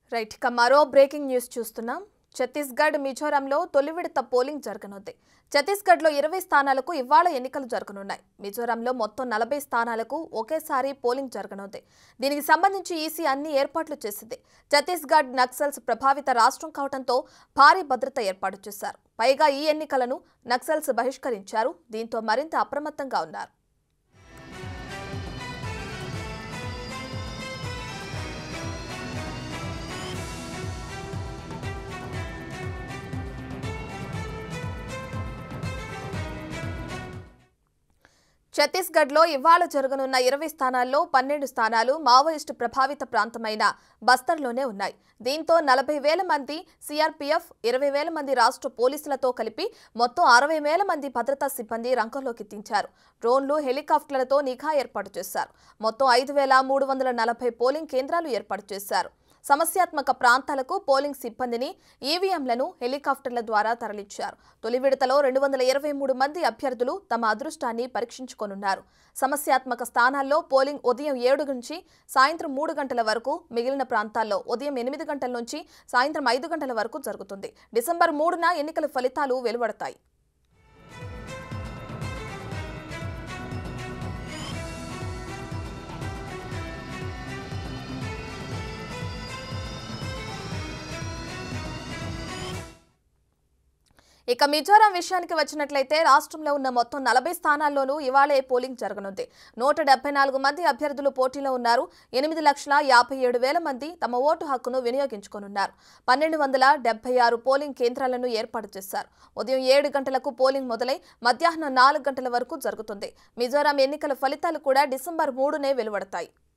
right ఇక మరో breaking news చూస్తున్నాం ఛత్తీస్గఢ్ మిజోరాంలో తొలి విడత పోలింగ్ జరగనుంది ఛత్తీస్గఢ్లో ఇరవై స్థానాలకు ఇవాళ ఎన్నికలు జరగనున్నాయి మిజోరాంలో మొత్తం నలభై స్థానాలకు ఒకేసారి పోలింగ్ జరగనుంది దీనికి సంబంధించి ఈసీ అన్ని ఏర్పాట్లు చేసింది ఛత్తీస్గఢ్ నక్సల్స్ ప్రభావిత రాష్ట్రం కావడంతో భారీ భద్రత ఏర్పాటు చేశారు పైగా ఈ ఎన్నికలను నక్సల్స్ బహిష్కరించారు దీంతో మరింత అప్రమత్తంగా ఉన్నారు ఛత్తీస్గఢ్లో ఇవాళ జరగనున్న ఇరవై స్థానాల్లో పన్నెండు స్థానాలు మావోయిస్టు ప్రభావిత ప్రాంతమైన బస్తర్లోనే ఉన్నాయి దీంతో నలభై వేల మంది సిఆర్పీఎఫ్ ఇరవై వేల మంది రాష్ట్ర పోలీసులతో కలిపి మొత్తం అరవై వేల మంది భద్రతా సిబ్బంది రంగంలోకి దించారు డ్రోన్లు హెలికాప్టర్లతో నిఘా ఏర్పాటు చేశారు మొత్తం ఐదు వేల మూడు వందల నలభై పోలింగ్ కేంద్రాలు ఏర్పాటు చేశారు సమస్యాత్మక ప్రాంతాలకు పోలింగ్ సిబ్బందిని ఈవీఎంలను హెలికాప్టర్ల ద్వారా తరలించారు తొలి విడతలో రెండు వందల ఇరవై మూడు మంది అభ్యర్థులు తమ అదృష్టాన్ని పరీక్షించుకోనున్నారు సమస్యాత్మక స్థానాల్లో పోలింగ్ ఉదయం ఏడు నుంచి సాయంత్రం మూడు గంటల వరకు మిగిలిన ప్రాంతాల్లో ఉదయం ఎనిమిది గంటల నుంచి సాయంత్రం ఐదు గంటల వరకు జరుగుతుంది డిసెంబర్ మూడున ఎన్నికల ఫలితాలు వెలువడతాయి ఇక మిజోరాం విషయానికి వచ్చినట్లయితే రాష్ట్రంలో ఉన్న మొత్తం నలభై స్థానాల్లోనూ ఇవాళే పోలింగ్ జరగనుంది నూట డెబ్బై నాలుగు మంది అభ్యర్థులు పోటీలో ఉన్నారు ఎనిమిది లక్షల యాభై ఏడు వేల మంది తమ ఓటు హక్కును వినియోగించుకోనున్నారు పన్నెండు వందల డెబ్బై ఆరు పోలింగ్ కేంద్రాలను ఏర్పాటు చేశారు ఉదయం ఏడు గంటలకు పోలింగ్ మొదలై మధ్యాహ్నం నాలుగు గంటల వరకు జరుగుతుంది మిజోరాం ఎన్నికల ఫలితాలు కూడా డిసెంబర్ మూడునే వెలువడతాయి